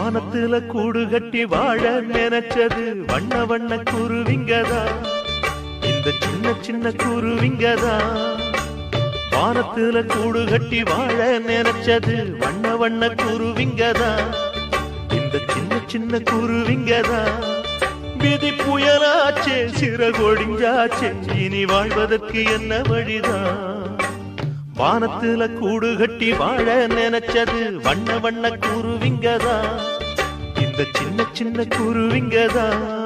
வானத்துல கூடு கட்டி வாழ நினைச்சது வண்ண வண்ண குருவிங்கதா இந்த சின்ன சின்ன குருவிங்கதா வானத்துல கூடு கட்டி வாழ நினைச்சது வண்ண வண்ண குருவிங்கதா இந்த சின்ன சின்ன குருவிங்கதா விதி புயலாச்சே சிறகொடிஞ்சாச்சே இனி வாழ்வதற்கு என்ன வழிதான் வானத்துல கூடு கட்டி வாழ நினைச்சது வண்ண வண்ண குருவிங்கதா இந்த சின்ன சின்ன குருவிங்கதா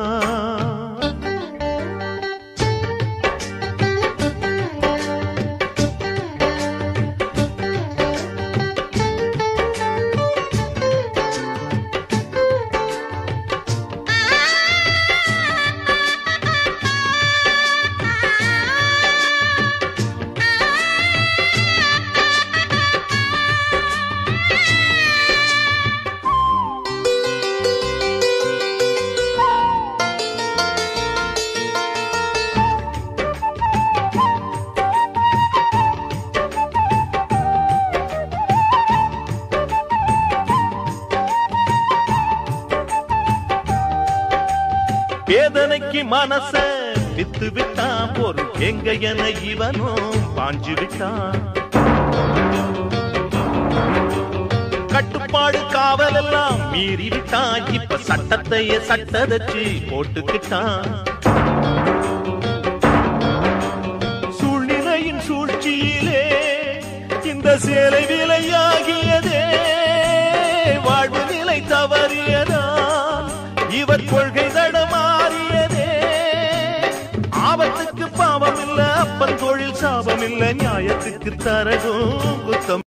வேதனைக்கு மனச வித்து விட்டான் பொருள் எங்க என இவனும் பாஞ்சு விட்டான் கட்டுப்பாடு காவல் எல்லாம் மீறி விட்டான் இப்ப சட்டத்தையே சட்டதச்சு போட்டுக்கிட்டான் சூழ்நிலையின் சூழ்ச்சியிலே இந்த சேலை விலையாகியதே வாழ்வு நிலை தவறியதான் இவர் கொள்கை தடமாறியதே ஆபத்துக்கு பாவம் இல்ல அப்பன் தொழில் சாபம் இல்ல நியாயத்துக்கு தரகும் குத்தம்